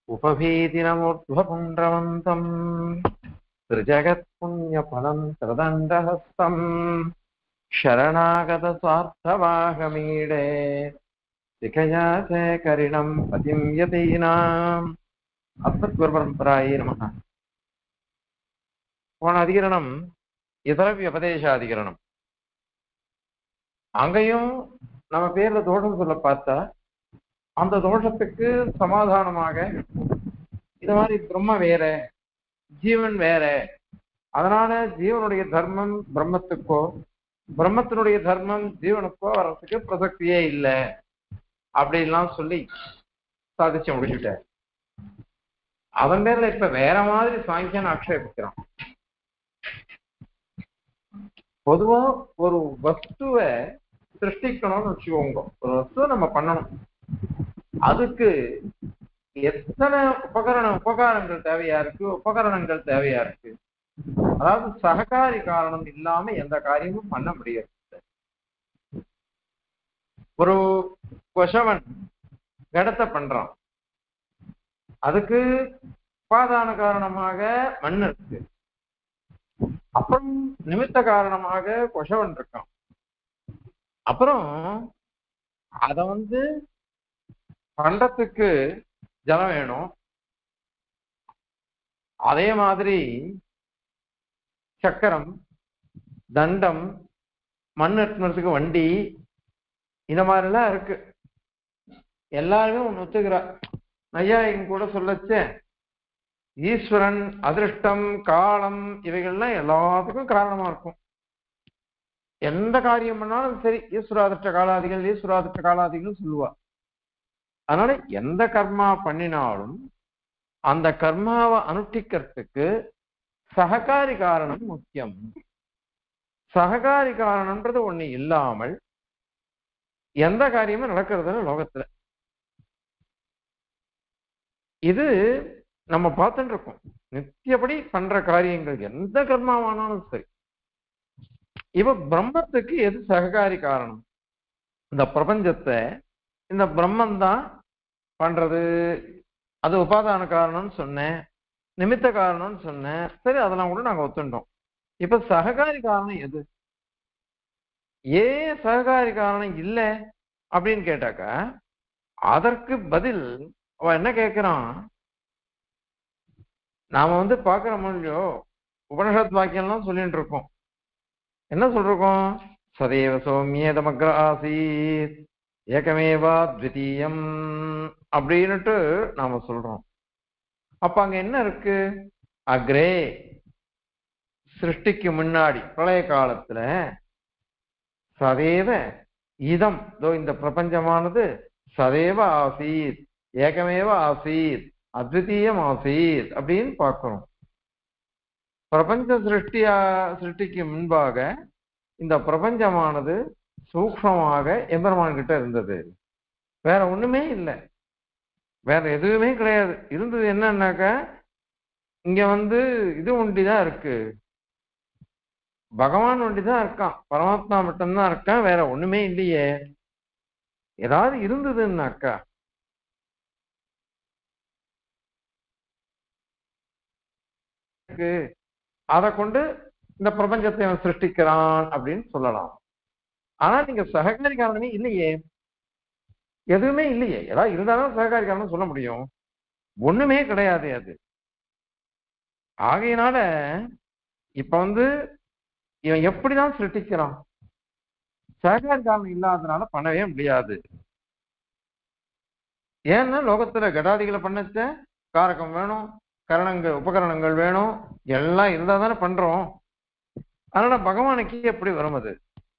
उपभीतिनमुर्ध्वपुण्ड्रवन्तम् त्रिजगत्पुण्यफलम् त्रिदण्डहस्तम् शरणागतस्वार्थवाहमीडे शिखया शेखरिणम् पतिम् यतीनाम् அஸ்மத்குருபரம்பராயே நம போன அதிகரணம் இதர வியபதேச அதிகரணம் அங்கேயும் நம்ம பேர்ல தோஷம் சொல்ல பார்த்தா அந்த தோஷத்துக்கு சமாதானமாக இது மாதிரி பிரம்ம வேற ஜீவன் வேற அதனால ஜீவனுடைய தர்மம் பிரம்மத்துக்கோ பிரம்மத்தினுடைய தர்மம் ஜீவனுக்கோ வர்றதுக்கு பிரசக்தியே இல்லை அப்படின்லாம் சொல்லி சாதிச்சு முடிச்சுட்டார் அவன் பேர்ல இப்ப வேற மாதிரி சாங்கியன் ஆக்ஷேபிக்கிறான் பொதுவா ஒரு வஸ்துவை சிருஷ்டிக்கணும்னு வச்சுக்கோங்க ஒரு வஸ்துவை நம்ம பண்ணணும் அதுக்கு எத்தனை உபகரண உபகாரங்கள் தேவையா இருக்கு உபகரணங்கள் தேவையா இருக்கு அதாவது சககாரி காரணம் இல்லாம எந்த காரியமும் பண்ண முடியாது ஒரு கொஷவன் கடத்தை பண்றான் அதுக்கு உபாதான காரணமாக மண் இருக்கு அப்புறம் நிமித்த காரணமாக கொஷவன் இருக்கான் அப்புறம் அத வந்து பண்டத்துக்கு ஜலம் வேணும் அதே மாதிரி சக்கரம் தண்டம் மண் எட்டுனதுக்கு வண்டி இந்த மாதிரிலாம் இருக்கு எல்லாருமே ஒன்று ஒத்துக்கிறா நையாயிகம் கூட சொல்லச்சே ஈஸ்வரன் அதிருஷ்டம் காலம் இவைகள்லாம் எல்லாத்துக்கும் காரணமா இருக்கும் எந்த காரியம் பண்ணாலும் சரி ஈஸ்வராதிருஷ்ட காலாதிகள் ஈஸ்வராதிருஷ்ட காலாதிகள் சொல்லுவா அதனால எந்த கர்மா பண்ணினாலும் அந்த கர்மாவை அனுஷ்டிக்கிறதுக்கு சககாரி காரணம் முக்கியம் சககாரி காரணம்ன்றது ஒண்ணு இல்லாமல் எந்த காரியமும் நடக்கிறதுல லோகத்துல இது நம்ம பார்த்துட்டு இருக்கோம் நித்தியப்படி பண்ற காரியங்கள் எந்த கர்மாவானாலும் சரி இப்ப பிரம்மத்துக்கு எது சககாரி காரணம் இந்த பிரபஞ்சத்தை இந்த பிரம்மன் தான் பண்றது அது உபாதான காரணம்னு சொன்னேன் நிமித்த காரணம்னு சொன்னேன் சரி அதெல்லாம் கூட நாங்க ஒத்துட்டோம் இப்ப சககாரி காரணம் எது ஏன் சககாரி காரணம் இல்லை அப்படின்னு கேட்டாக்கா அதற்கு பதில் அவன் என்ன கேட்கிறான் நாம வந்து பாக்குறோமோ இல்லையோ உபனிஷத் வாக்கியம்லாம் சொல்லிட்டு இருக்கோம் என்ன சொல்றோம் சதேவ சௌமியேதமக்ர ஆசீத் ஏகமேவா த்விதீயம் அப்படின்னுட்டு நாம சொல்றோம் அப்ப அங்க என்ன இருக்கு அக்ரே சிருஷ்டிக்கு முன்னாடி பிரளய காலத்துல சதேவ இதம் இதோ இந்த பிரபஞ்சமானது சதேவ ஆசீத் ஏகமேவ ஆசீத் அத்விதீயம் ஆசீத் அப்படின்னு பார்க்கிறோம் பிரபஞ்ச சிருஷ்டியா சிருஷ்டிக்கு முன்பாக இந்த பிரபஞ்சமானது சூக்மமாக எம்பெருமான் கிட்ட இருந்தது வேற ஒண்ணுமே இல்லை வேற எதுவுமே கிடையாது இருந்தது என்னன்னாக்க இங்க வந்து இது ஒண்டிதான் இருக்கு பகவான் ஒண்டிதான் இருக்கான் பரமாத்மா மட்டும்தான் இருக்கான் வேற ஒண்ணுமே இல்லையே ஏதாவது இருந்ததுன்னாக்கா அதை கொண்டு இந்த பிரபஞ்சத்தை அவன் சிருஷ்டிக்கிறான் அப்படின்னு சொல்லலாம் ஆனா நீங்க சககாரி காரணமே இல்லையே எதுவுமே இல்லையே ஏதாவது இருந்தாலும் சககாரி காரணம் சொல்ல முடியும் ஒண்ணுமே கிடையாது அது ஆகையினால இப்ப வந்து இவன் எப்படிதான் சிருஷ்டிக்கிறான் சககாரி காரணம் இல்லாததுனால பண்ணவே முடியாது ஏன்னா லோகத்துல கடாதிகளை பண்ணச்ச காரகம் வேணும் கரணங்கள் உபகரணங்கள் வேணும் எல்லாம் இருந்தா தானே பண்றோம் அதனால பகவானுக்கு எப்படி வரும் அது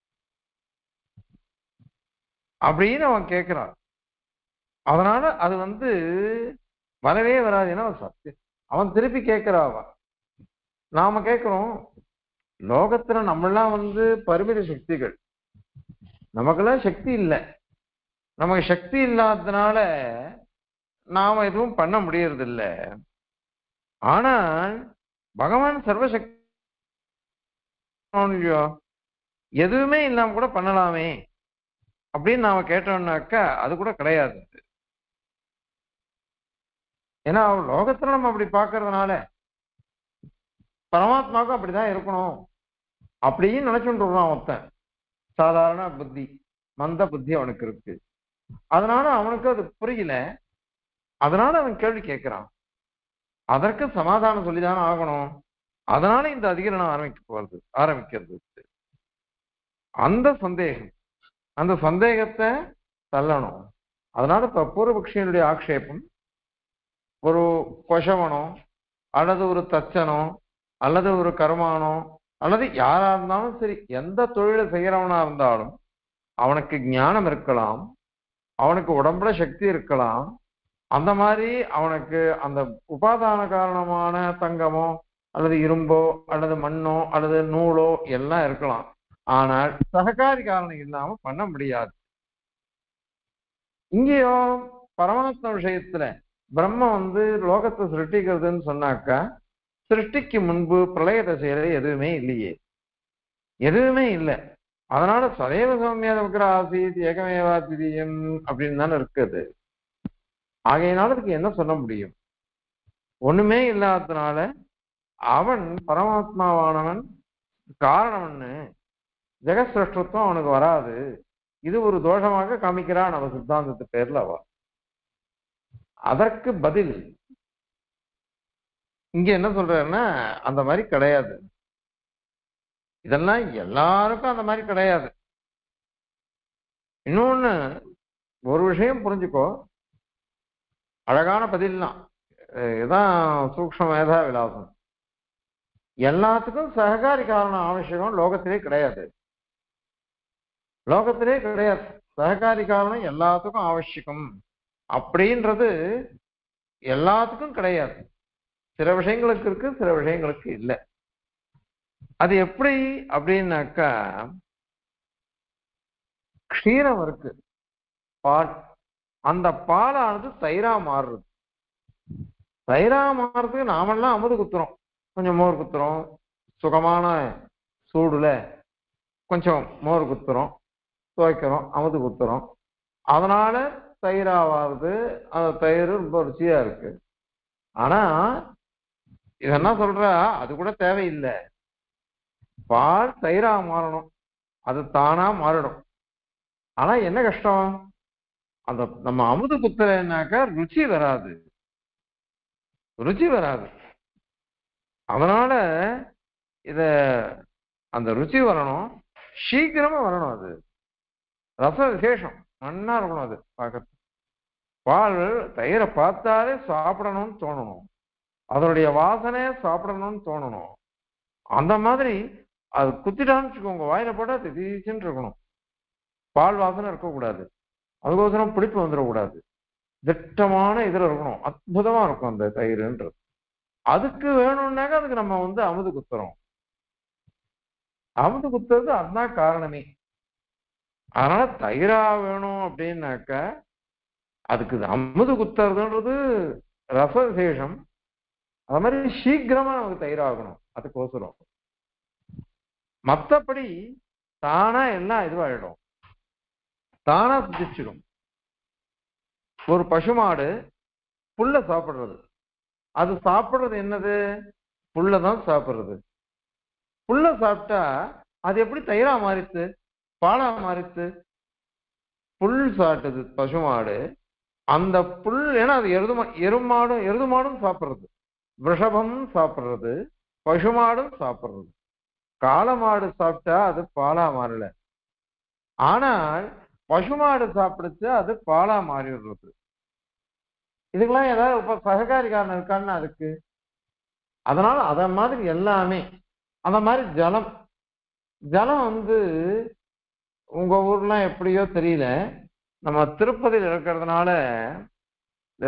அப்படின்னு அவன் கேட்கிறான் அதனால அது வந்து வரவே வராது ஏன்னா சத்தியம் அவன் திருப்பி கேட்கிறாவ நாம கேட்கிறோம் லோகத்துல நம்மளாம் வந்து பரிமித சக்திகள் நமக்கெல்லாம் சக்தி இல்லை நமக்கு சக்தி இல்லாததுனால நாம எதுவும் பண்ண முடியறது இல்லை ஆனால் பகவான் சர்வசக்தி இல்லையோ எதுவுமே இல்லாம கூட பண்ணலாமே அப்படின்னு நாம கேட்டோம்னாக்கா அது கூட கிடையாது ஏன்னா லோகத்துல நம்ம அப்படி பார்க்கறதுனால பரமாத்மாவுக்கும் அப்படிதான் இருக்கணும் அப்படின்னு நினைச்சுட்டு இருக்கான் ஒருத்தன் சாதாரண புத்தி மந்த புத்தி அவனுக்கு இருக்கு அதனால அவனுக்கு அது புரியல அதனால அவன் கேள்வி கேட்கிறான் அதற்கு சமாதானம் சொல்லிதானே ஆகணும் அதனால இந்த அதிகரணம் ஆரம்பிக்க போறது ஆரம்பிக்கிறது அந்த சந்தேகம் அந்த சந்தேகத்தை தள்ளணும் அதனால இப்ப பூர்வபக்ஷியனுடைய ஆக்ஷேபம் ஒரு கொஷவனோ அல்லது ஒரு தச்சனோ அல்லது ஒரு கர்மானோ அல்லது யாரா இருந்தாலும் சரி எந்த தொழிலை செய்யறவனா இருந்தாலும் அவனுக்கு ஞானம் இருக்கலாம் அவனுக்கு உடம்புல சக்தி இருக்கலாம் அந்த மாதிரி அவனுக்கு அந்த உபாதான காரணமான தங்கமோ அல்லது இரும்போ அல்லது மண்ணோ அல்லது நூலோ எல்லாம் இருக்கலாம் ஆனால் சககாரி காரணம் இல்லாம பண்ண முடியாது இங்கேயோ பரமாத்ம விஷயத்துல பிரம்ம வந்து லோகத்தை சிருஷ்டிக்கிறதுன்னு சொன்னாக்கா சிருஷ்டிக்கு முன்பு பிரளய தசையில எதுவுமே இல்லையே எதுவுமே இல்லை அதனால சதைவ சௌமியாத இருக்கிற ஆசீத் ஏகமேவா திரியம் அப்படின்னு தானே இருக்குது ஆகையினால அதுக்கு என்ன சொல்ல முடியும் ஒண்ணுமே இல்லாததுனால அவன் பரமாத்மாவானவன் காரணம்னு ஜெகசிரஷ்டத்துவம் அவனுக்கு வராது இது ஒரு தோஷமாக காமிக்கிறான் நம்ம சித்தாந்தத்து பேர்ல அவ அதற்கு பதில் இங்க என்ன சொல்றாருன்னா அந்த மாதிரி கிடையாது இதெல்லாம் எல்லாருக்கும் அந்த மாதிரி கிடையாது இன்னொன்னு ஒரு விஷயம் புரிஞ்சுக்கோ அழகான பதில் தான் இதுதான் சூக்ஷ்ம மேதா விலாசம் எல்லாத்துக்கும் சககாரி காரணம் அவசியம் லோகத்திலே கிடையாது லோகத்திலே கிடையாது சககாரி காரணம் எல்லாத்துக்கும் அவசியம் அப்படின்றது எல்லாத்துக்கும் கிடையாது சில விஷயங்களுக்கு இருக்கு சில விஷயங்களுக்கு இல்லை அது எப்படி அப்படின்னாக்கா க்ஷீரம் இருக்கு பால் அந்த பாலானது தயிரா மாறுறது தயிரா மாறுறதுக்கு நாமெல்லாம் அமுது குத்துறோம் கொஞ்சம் மோர் குத்துறோம் சுகமான சூடுல கொஞ்சம் மோர் குத்துறோம் துவைக்கிறோம் அமுது குத்துறோம் அதனால தயிராவாது அந்த தயிர் ரொம்ப ருச்சியா இருக்கு ஆனா இது என்ன சொல்ற அது கூட தேவையில்லை பால் தயிரா மாறணும் அது தானா மாறிடும் ஆனா என்ன கஷ்டம் அந்த நம்ம அமுது குத்துறனாக்கா ருச்சி வராது ருச்சி வராது அதனால இத அந்த ருச்சி வரணும் சீக்கிரமா வரணும் அது ரச விசேஷம் நன்னா இருக்கணும் அது பார்க்கறது பால் தயிரை பார்த்தாலே சாப்பிடணும்னு தோணணும் அதனுடைய வாசனை சாப்பிடணும்னு தோணணும் அந்த மாதிரி அது குத்திட்டான்னு வச்சுக்கோங்க வாயில போட்டா திடீர்னு இருக்கணும் பால் வாசனை இருக்கக்கூடாது அதுக்கோசரம் பிடிப்பு வந்துடக்கூடாது திட்டமான இதுல இருக்கணும் அற்புதமா இருக்கும் அந்த தயிர்ன்றது அதுக்கு வேணும்னாக்க அதுக்கு நம்ம வந்து அமுது குத்துறோம் அமுது குத்துறது அதுதான் காரணமே அதனால தயிரா வேணும் அப்படின்னாக்க அதுக்கு அமுது குத்துறதுன்றது ரச விசேஷம் அது மாதிரி சீக்கிரமா நமக்கு தயிராகணும் அதுக்கோசரம் மத்தபடி தானா எல்லாம் இதுவாயிடும் தானா சிதிச்சிடும் ஒரு பசுமாடு புல்ல சாப்பிடுறது அது சாப்பிடுறது என்னது புல்ல தான் சாப்பிடுறது புல்ல சாப்பிட்டா அது எப்படி தயிரா மாறித்து பாலா மாறித்து புல் சாப்பிட்டது பசுமாடு அந்த புல் ஏன்னா அது எருதுமா எருமாடும் எருதுமாடும் சாப்பிடுறது விஷபம் சாப்பிடுறது பசுமாடும் சாப்பிடுறது காளமாடு சாப்பிட்டா அது பாலா மாறல ஆனால் பசுமாடு சாப்பிடுச்சு அது பாலா மாறி விடுறது இதுக்கெல்லாம் ஏதாவது இப்ப சககாரி காரணம் இருக்கான்னு அதுக்கு அதனால அத மாதிரி எல்லாமே அந்த மாதிரி ஜலம் ஜலம் வந்து உங்க ஊர்லாம் எப்படியோ தெரியல நம்ம திருப்பதியில் இருக்கிறதுனால இந்த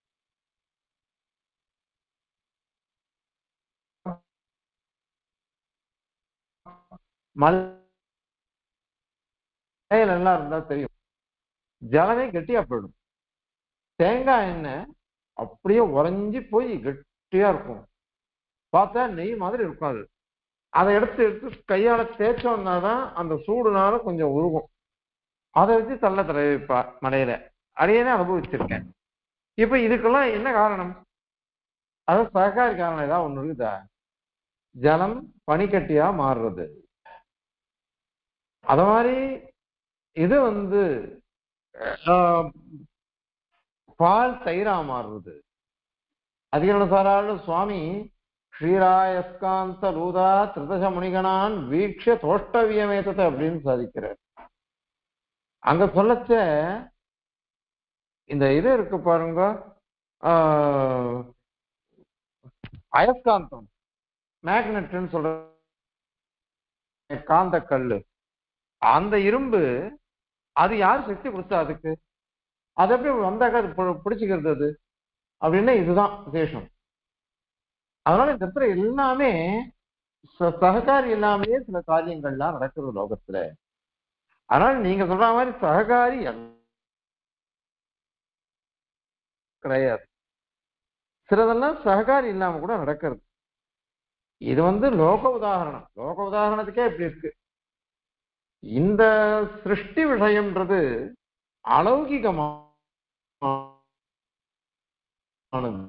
மலையில எல்லாம் இருந்தா தெரியும் ஜலமே கெட்டியா போயிடும் தேங்காய் எண்ணெய் அப்படியே உறைஞ்சி போய் கெட்டியா இருக்கும் பார்த்தா நெய் மாதிரி இருக்கும் அது அதை எடுத்து எடுத்து கையால தேய்ச்சோம்னா தான் அந்த சூடுனால கொஞ்சம் உருகும் அதை வச்சு தள்ள தடவிப்பா மலையில அதையே அனுபவிச்சிருக்கேன் இப்ப இதுக்கெல்லாம் என்ன காரணம் அது சககாரி காரணம் ஏதாவது ஒண்ணு இருக்குதா ஜலம் பனிக்கட்டியா மாறுறது அத மாதிரி இது வந்து ஆஹ், பால் தயிரா மாறுறது அதிகரணசாரால் சுவாமி ஸ்ரீராயஸ்காந்த ரூதா திருதச முனிகணான் வீக்ஷ தோஷ்டவியமேதத்தை அப்படின்னு சாதிக்கிறார் அங்க சொல்லச்ச இந்த இது இருக்கு பாருங்க ஆஹ், அயஸ்காந்தம் மேக்னெட்னு சொல்ற காந்த கல்லு அந்த இரும்பு அது யார் சக்தி கொடுத்தா அதுக்கு அது எப்படி வந்தாக்க அது பு- பிடிச்சுக்கிறது அது அப்படின்னா இதுதான் விசேஷம் அதனால இந்த இடத்துல எல்லாமே ச- சககாரி இல்லாமலே சில காரியங்கள்லாம் நடக்குது லோகத்துல அதனால நீங்க சொல்ற மாதிரி சககாரி எல்லாம் கிடையாது சிலதெல்லாம் சககாரி இல்லாம கூட நடக்கிறது இது வந்து லோக உதாரணம் லோக உதாரணத்துக்கே இப்படி இருக்கு இந்த சிருஷ்டி விஷயம்ன்றது அலௌகிகமானது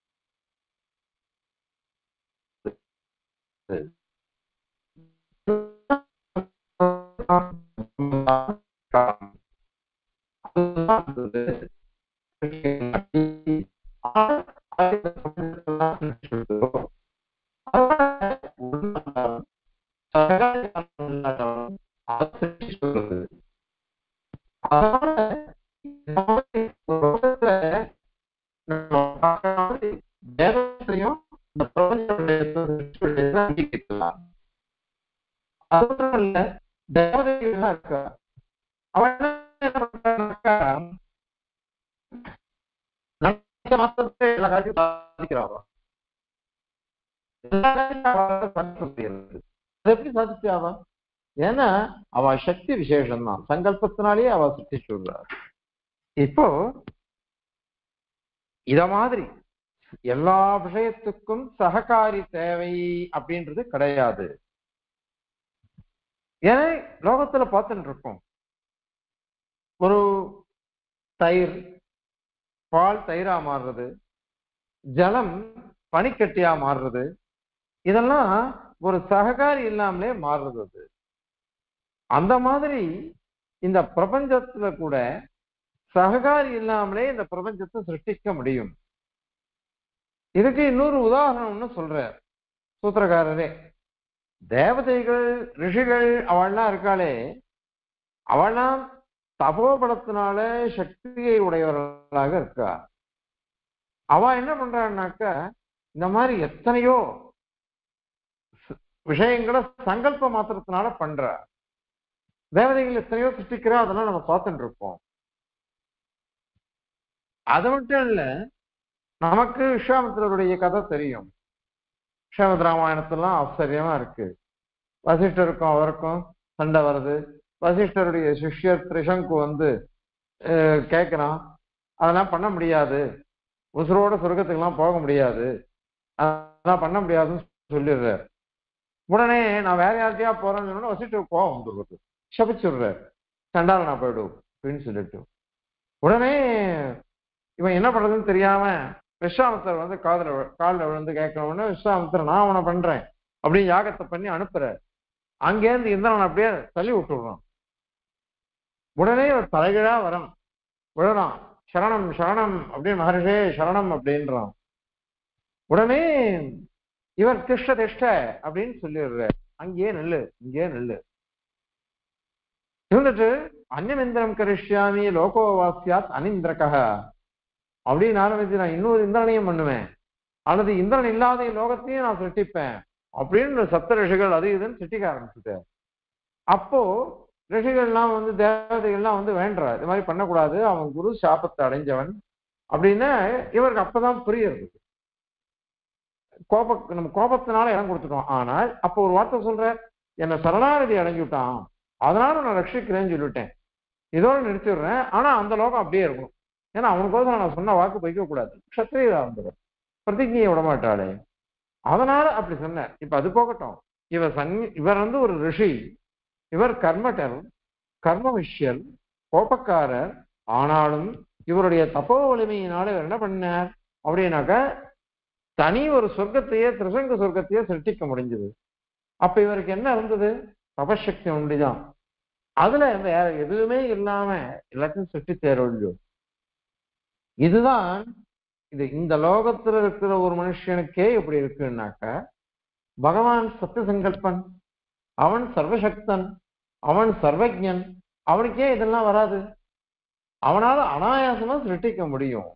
வேதத்தையும் இந்த பிரபஞ்ச அங்கீகரிக்கலாம் அது இல்ல தேவதைகள்லாம் இருக்கா அவன் என்ன பண்றான்னாக்கா நினைச்ச மாத்திரத்தை எல்லா காரியத்தையும் சாதிக்கிறாவா எல்லா காரியத்தையும் அவளால சாதிக்க முடியாது அது எப்படி சாதிச்சாவா ஏன்னா அவ சக்தி விசேஷம் தான் சங்கல்பத்தினாலேயே அவ சிருஷ்டிச்சு விடுறார் இப்போ இத மாதிரி எல்லா விஷயத்துக்கும் சககாரி தேவை அப்படின்றது கிடையாது ஏன்னா லோகத்துல பார்த்துட்டு இருக்கோம் ஒரு தயிர் பால் தயிரா மாறுறது ஜலம் பனிக்கட்டியா மாறுறது இதெல்லாம் ஒரு சககாரி இல்லாமலே மாறுறது அது அந்த மாதிரி இந்த பிரபஞ்சத்துல கூட சககாரி இல்லாமலே இந்த பிரபஞ்சத்தை சிருஷ்டிக்க முடியும் இதுக்கு இன்னொரு உதாரணம்னு சொல்றார் சூத்திரக்காரரே தேவதைகள் ரிஷிகள் அவள்லாம் இருக்காளே அவள்லாம் தபோபலத்தினால சக்தியை உடையவர்களாக இருக்கா அவ என்ன பண்றான்னாக்கா இந்த மாதிரி எத்தனையோ ஸ்- விஷயங்களை சங்கல்ப மாத்திரத்தினால பண்றா தேவதைகள் எத்தனையோ சிருஷ்டிக்கிறா அதெல்லாம் நம்ம பார்த்துட்டு இருப்போம் அது மட்டும் இல்ல நமக்கு விஸ்வாமித்திரருடைய கதை தெரியும் விஸ்வாமித்திர ராமாயணத்தெல்லாம் ஆச்சரியமா இருக்கு வசிஷ்டருக்கும் அவருக்கும் சண்டை வருது வசிஷ்டருடைய சிஷ்யர் திரிசங்கு வந்து அஹ், கேட்கிறான் அதெல்லாம் பண்ண முடியாது உசுரோட சொர்க்கத்துக்கெல்லாம் போக முடியாது அதெல்லாம் பண்ண முடியாதுன்னு சொல்லிடுறாரு உடனே நான் வேற யார்கிட்டயா போறேன்னு சொன்னா வசிஷ்டருக்கு கோவம் வந்துடுறது சபிச்சுடுறாரு சண்டால நான் போயிடும் அப்படின்னு சொல்லிட்டு உடனே இவன் என்ன பண்றதுன்னு தெரியாம விஸ்வாமித்தர் வந்து காதுல விழு- கால்ல விழுந்து கேட்கணும்னு விஸ்வாமித்தர் நான் உன பண்றேன் அப்படின்னு யாகத்தை பண்ணி அனுப்புறாரு அங்கேருந்து இந்திரன் அப்படியே தள்ளி விட்டுடுறான் உடனே ஒரு தலைகீழா வரான் விழறான் சரணம் சரணம் அப்படின்னு மகர்ஷே சரணம் அப்படின்றான் உடனே இவர் திஷ்ட திஷ்ட அப்படின்னு சொல்லிடுறார் அங்கேயே நெல்லு இங்கேயே நெல்லு இருந்துட்டு அந்நமிந்திரம் கரிஷ்யாமி லோகோவாசியாத் அனிந்திரகா அப்படின்னு ஆரம்பிச்சு நான் இன்னொரு இந்திரனையும் பண்ணுவேன் அல்லது இந்திரன் இல்லாத லோகத்தையும் நான் சிருஷ்டிப்பேன் அப்படின்னு சப்த ரிஷிகள் அது இதுன்னு சிருஷ்டிக்க ஆரம்பிச்சுட்டார் அப்போ ரிஷிகள்லாம் வந்து தேவதைகள்லாம் வந்து வேண்டா இது மாதிரி பண்ணக்கூடாது அவன் குரு சாபத்தை அடைஞ்சவன் அப்படின்னு இவருக்கு அப்பதான் புரியுது கோப நம்ம கோபத்தினால இடம் கொடுத்துட்டோம் ஆனால் அப்போ ஒரு வார்த்தை சொல்ற என்னை சரணாகதி அடைஞ்சு விட்டான் அதனால நான் ரட்சிக்கிறேன்னு சொல்லிவிட்டேன் இதோட நிறுத்திடுறேன் ஆனா அந்த லோகம் அப்படியே இருக்கணும் ஏன்னா அவனுக்கோசரம் நான் சொன்ன வாக்கு பொய்க்க கூடாது க்ஷத்திரியதா வந்துடும் பிரதிஜையை விட மாட்டாளே அதனால அப்படி சொன்னேன் இப்ப அது போகட்டும் இவர் சங் இவர் வந்து ஒரு ரிஷி இவர் கர்மட்டர் கர்ம விஷயல் கோபக்காரர் ஆனாலும் இவருடைய தப்போ வலிமையினால இவர் என்ன பண்ணார் அப்படின்னாக்க தனி ஒரு சொர்க்கத்தையே திரிசங்க சொர்க்கத்தையே சிருஷ்டிக்க முடிஞ்சது அப்ப இவருக்கு என்ன இருந்தது தபசக்தி ஒன்றிதான் அதுல வேற எதுவுமே இல்லாம எல்லாத்தையும் சிருஷ்டித்தேரொழியோ இதுதான் இது இந்த லோகத்துல இருக்கிற ஒரு மனுஷனுக்கே இப்படி இருக்குன்னாக்க பகவான் சத்திய சங்கல்பன் அவன் சர்வசக்தன் அவன் சர்வஜன் அவனுக்கே இதெல்லாம் வராது அவனால அனாயாசமா சிருஷ்டிக்க முடியும்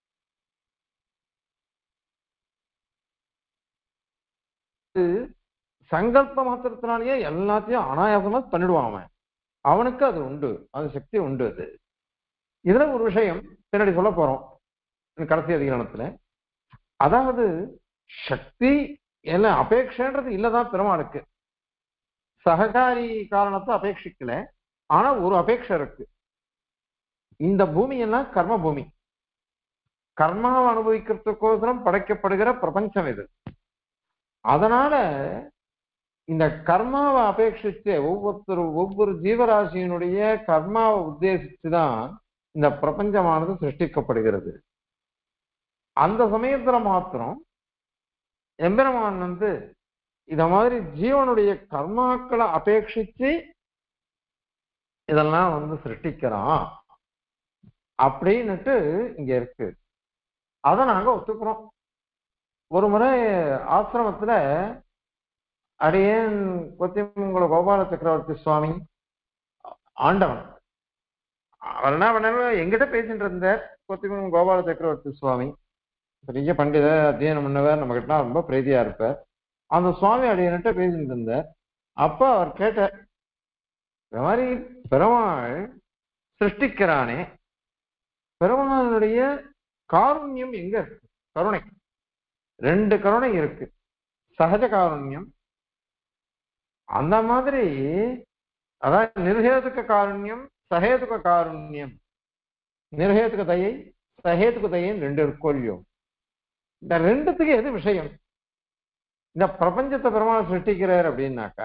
சங்கல்ப மாத்திரத்தினாலேயே எல்லாத்தையும் அனாயாசமா பண்ணிடுவான் அவன் அவனுக்கு அது உண்டு அது சக்தி உண்டு அது இதுல ஒரு விஷயம் பின்னாடி சொல்ல போறோம் கடைசி அதிகாரத்துல அதாவது சக்தி எல்லாம் அபேட்சன்றது இல்லதான் பெருமாளுக்கு சககாரி காரணத்தை அபேட்சிக்கல ஆனா ஒரு அபேட்சை இருக்கு இந்த பூமி எல்லாம் கர்ம பூமி கர்மாவை அனுபவிக்கிறதுக்கோசரம் படைக்கப்படுகிற பிரபஞ்சம் இது அதனால இந்த கர்மாவை அபேட்சிச்சு ஒவ்வொருத்தர் ஒவ்வொரு ஜீவராசியினுடைய கர்மாவை உத்தேசிச்சுதான் இந்த பிரபஞ்சமானது சிருஷ்டிக்கப்படுகிறது அந்த சமயத்துல மாத்திரம் எம்பெருமான் வந்து இத மாதிரி ஜீவனுடைய கர்மாக்களை அபேட்சிச்சு இதெல்லாம் வந்து சிருஷ்டிக்கிறான் அப்படின்னுட்டு இங்க இருக்கு அதை நாங்க ஒத்துக்கிறோம் ஒரு முறை ஆசிரமத்துல அடியேன் கொத்திமங்கல கோபால சக்கரவர்த்தி சுவாமி ஆண்டவன் அவர் என்ன பண்ணாரு எங்கிட்ட பேசிட்டு இருந்தார் கொத்திமங்கலம் கோபால சக்கரவர்த்தி சுவாமி பெரிய பண்டித அத்தியனம் பண்ணவர் நம்ம கிட்ட ரொம்ப பிரீதியா இருப்பார் அந்த சுவாமி அடியன்கிட்ட பேசிட்டு இருந்தார் அப்ப அவர் கேட்டார் இந்த மாதிரி பெருமாள் சிருஷ்டிக்கிறானே பெருமாளுடைய காருண்யம் எங்க இருக்கு கருணை ரெண்டு கருணை இருக்கு சகஜ காருண்யம் அந்த மாதிரி அதாவது நிர்ஹேதுக்க காருண்யம் சகேதுக காருண்யம் நிர்ஹேதுக தயை சகேதுக தயைன்னு ரெண்டு இருக்கோ இல்லையோ இந்த ரெண்டுத்துக்கு எது விஷயம் இந்த பிரபஞ்சத்தை பெருமாள் சிருஷ்டிக்கிறார் அப்படின்னாக்கா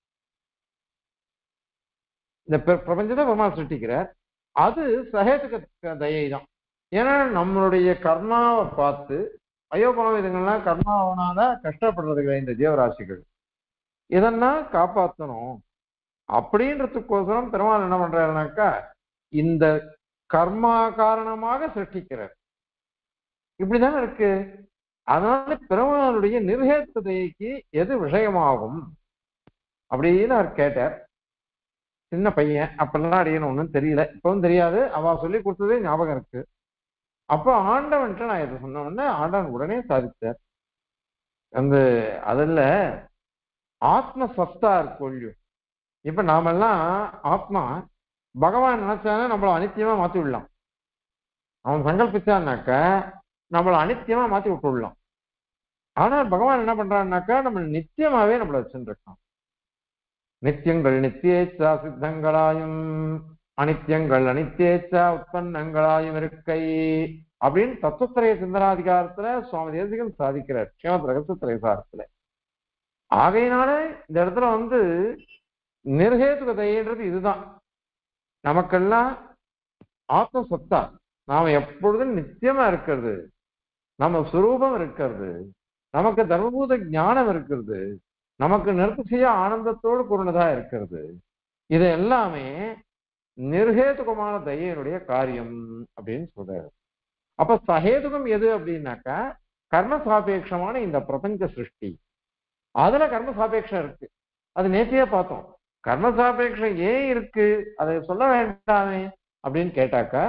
இந்த பிரபஞ்சத்தை பெருமாள் சிருஷ்டிக்கிறார் அது சகேதுக தயை தான் ஏன்னா நம்மளுடைய கர்மாவை பார்த்து ஐயோ பணம் இதுங்கெல்லாம் கர்மாவனால கஷ்டப்படுறதுங்க இந்த ஜீவராசிகள் இதெல்லாம் காப்பாற்றணும் அப்படின்றதுக்கோசரம் பெருமாள் என்ன பண்றாருனாக்கா இந்த கர்மா காரணமாக சிருஷ்டிக்கிறார் இப்படிதானே இருக்கு அதனால பெருமாளுடைய நிர்ஹேத்ததைக்கு எது விஷயமாகும் அப்படின்னு அவர் கேட்டார் சின்ன பையன் அப்பெல்லாம் அடியணும் ஒன்றும் தெரியல இப்பவும் தெரியாது அவ சொல்லி கொடுத்ததே ஞாபகம் இருக்கு அப்போ ஆண்டவன்ட்டு நான் இதை சொன்ன உடனே ஆண்டவன் உடனே சாதித்தார் அந்த அதில் ஆத்ம சஸ்தா இருக்கும் இப்ப நாமெல்லாம் ஆத்மா பகவான் நினைச்சானே நம்மள அனித்தியமா மாத்தி விடலாம் அவன் சங்கல்பிச்சான்னாக்க நம்மள அனித்தியமா மாத்தி விட்டு விடலாம் ஆனால் பகவான் என்ன பண்றான்னாக்கா நம்ம நித்தியமாவே நம்மள வச்சுருக்கான் நித்தியங்கள் நித்தியேச்சா சித்தங்களாயும் அனித்தியங்கள் அனித்தியேச்சா உற்பத்தங்களாயும் இருக்கை அப்படின்னு தத்துவத்திரைய சிந்தனாதிகாரத்துல சுவாமி தேசிகன் சாதிக்கிறார் ஸ்ரீமத் ரகசியத்திரை சாரத்துல ஆகையினால இந்த இடத்துல வந்து நிர்ஹேதுகதைன்றது இதுதான் நமக்கெல்லாம் ஆத்ம சத்தா நாம எப்பொழுதும் நித்தியமா இருக்கிறது நம்ம சுரூபம் இருக்கிறது நமக்கு தர்மபூத ஞானம் இருக்கிறது நமக்கு நிறுத்திய ஆனந்தத்தோடு கூறினதா இருக்கிறது இது எல்லாமே நிர்ஹேதுகமான தயையினுடைய காரியம் அப்படின்னு சொல்றாரு அப்ப சஹேதுகம் எது அப்படின்னாக்கா கர்ம சாபேட்சமான இந்த பிரபஞ்ச சிருஷ்டி அதுல கர்ம சாபேட்சம் இருக்கு அது நேத்தியே பார்த்தோம் கர்ம சாபேட்சம் ஏன் இருக்கு அதை சொல்ல வேண்டாமே அப்படின்னு கேட்டாக்கா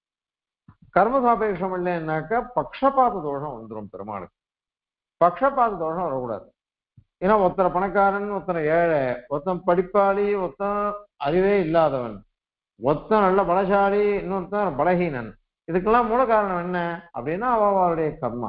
கர்ம சாபேட்சம் இல்லைன்னாக்கா பக்ஷபாத தோஷம் வந்துடும் பெருமாளுக்கு பக்ஷபாத தோஷம் வரக்கூடாது ஏன்னா ஒருத்தரை பணக்காரன் ஒருத்தனை ஏழை ஒருத்தன் படிப்பாளி ஒருத்தன் அறிவே இல்லாதவன் ஒருத்தன் நல்ல பலசாலி இன்னொருத்தன் பலகீனன் இதுக்கெல்லாம் மூல காரணம் என்ன அப்படின்னா அவளுடைய கர்மா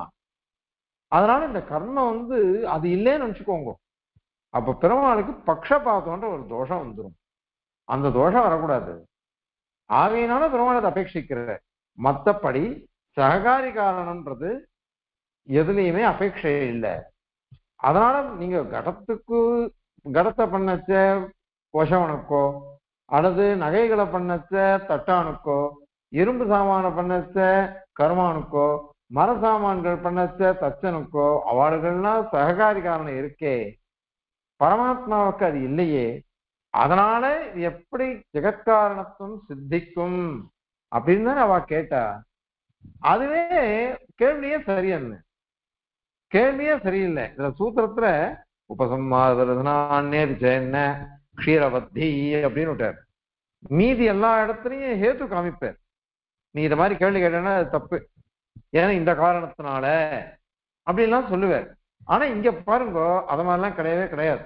அதனால இந்த கர்மம் வந்து அது இல்லைன்னு நினச்சிக்கோங்க அப்ப பெருமாளுக்கு பக்ஷபாதம்ன்ற ஒரு தோஷம் வந்துடும் அந்த தோஷம் வரக்கூடாது ஆகையினால பெருமாள் அதை அபேட்சிக்கிற மற்றபடி சககாரி காரணம்ன்றது எதுலையுமே அபேட்சை இல்லை அதனால நீங்க கடத்துக்கு கடத்தை பண்ணச்ச கொஷவனுக்கோ அல்லது நகைகளை பண்ணச்ச தட்டானுக்கோ இரும்பு சாமான பண்ணச்ச கருமானுக்கோ மர சாமான்கள் பண்ணச்ச தச்சனுக்கோ அவளுகள்லாம் சககாரி காரணம் இருக்கே பரமாத்மாவுக்கு அது இல்லையே அதனால இது எப்படி ஜெகத்காரணத்துவம் சித்திக்கும் அப்படின்னு தான் அவ கேட்டா அதுவே கேள்வியே சரியன்னு கேள்வியே சரியில்லை இதுல சூத்திரத்துல உபசம்மாதனான்னே என்ன க்ஷீரவத்தி அப்படின்னு விட்டார் மீதி எல்லா இடத்துலயும் ஹேத்து காமிப்பார் நீ இந்த மாதிரி கேள்வி கேட்டேன்னா அது தப்பு ஏன்னா இந்த காரணத்தினால அப்படின்லாம் சொல்லுவார் ஆனா இங்க பாருங்க அது மாதிரிலாம் கிடையவே கிடையாது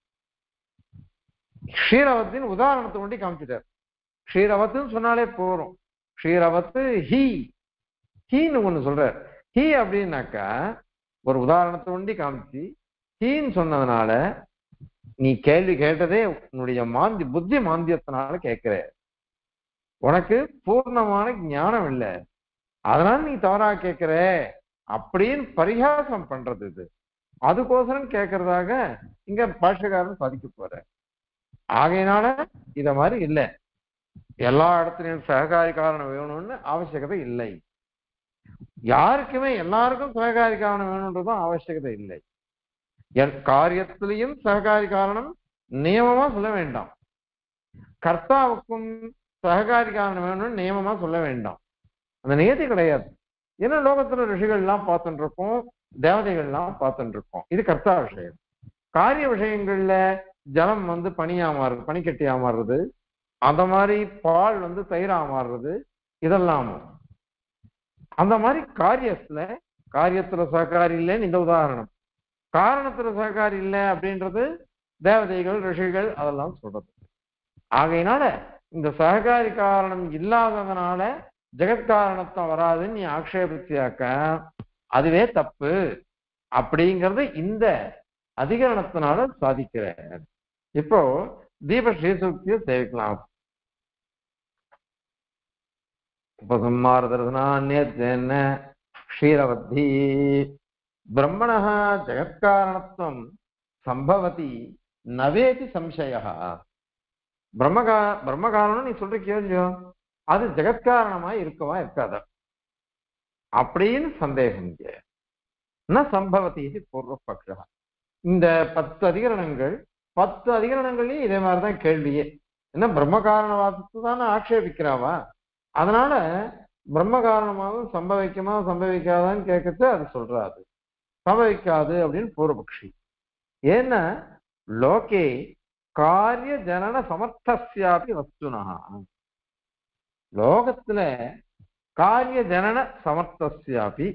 க்ஷீரவத்தின் உதாரணத்தை கொண்டு காமிச்சிட்டார் க்ஷீரவத்துன்னு சொன்னாலே போறோம் க்ஷீரவத்து ஹி ஹீன்னு ஒண்ணு சொல்றார் ஹி அப்படின்னாக்கா ஒரு உதாரணத்தை கொண்டு காமிச்சு ஹீன்னு சொன்னதுனால நீ கேள்வி கேட்டதே உன்னுடைய மாந்தி புத்தி மாந்தியத்தினால கேட்கிற உனக்கு பூர்ணமான ஞானம் இல்லை அதனால நீ தவறா கேட்கிற அப்படின்னு பரிகாசம் பண்றது இது அதுக்கோசரம் கேட்கறதாக இங்க பாஷகாரன் சாதிக்க போற ஆகையினால இத மாதிரி இல்லை எல்லா இடத்துலயும் சககாரி காரணம் வேணும்னு அவசியகதை இல்லை யாருக்குமே எல்லாருக்கும் சககாரி காரணம் வேணும்ன்றதும் அவசியகதை இல்லை என் காரியத்திலையும் சககாரி காரணம் நியமமா சொல்ல வேண்டாம் கர்த்தாவுக்கும் சககாரி காரணம் வேணும்னு நியமமா சொல்ல வேண்டாம் அந்த நியதி கிடையாது ஏன்னா லோகத்துல ரிஷிகள் எல்லாம் பார்த்துட்டு இருக்கோம் தேவதைகள் எல்லாம் பார்த்துட்டு இருக்கோம் இது கர்த்தா விஷயம் காரிய விஷயங்கள்ல ஜலம் வந்து பனியா மாறுது பனிக்கட்டியா மாறுறது அந்த மாதிரி பால் வந்து தயிரா மாறுறது இதெல்லாம் அந்த மாதிரி காரியத்துல காரியத்துல சககாரி இல்லைன்னு இந்த உதாரணம் காரணத்துல சககாரி இல்லை அப்படின்றது தேவதைகள் ரிஷிகள் அதெல்லாம் சொல்றது ஆகையினால இந்த சககாரி காரணம் இல்லாததுனால ஜெகத்காரணத்தை வராதுன்னு நீ ஆக்ஷேபிச்சியாக்க அதுவே தப்பு அப்படிங்கறது இந்த அதிகரணத்தினால சாதிக்கிற இப்போ தீப ஸ்ரீசூக்தியை சேவிக்கலாம் உபசம்மாரதர்சனான்யத்தேன க்ஷீரவத்தி பிரம்மண ஜெகத்காரணத்துவம் சம்பவதி நவேதி சம்சய பிரம்மகா பிரம்மகாரணம் நீ சொல்றியோ இல்லையோ அது ஜெகத்காரணமா இருக்கவா இருக்காதா அப்படின்னு சந்தேகம் இங்க ந சம்பவதி இது பூர்வபக்ஷா இந்த பத்து அதிகரணங்கள் பத்து அதிகரணங்களையும் இதே மாதிரிதான் கேள்வியே என்ன பிரம்ம காரணவாதத்தை தானே ஆக்ஷேபிக்கிறாவா அதனால பிரம்ம காரணமாகவும் சம்பவிக்குமா சம்பவிக்காதான்னு கேட்கறது அது சொல்றாது சம்பவிக்காது அப்படின்னு பூர்வபக்ஷி ஏன்னா லோகே காரிய ஜனன சமர்த்தசியாபி வஸ்துனா லோகத்துல காரிய ஜனன சமர்த்தசியாபி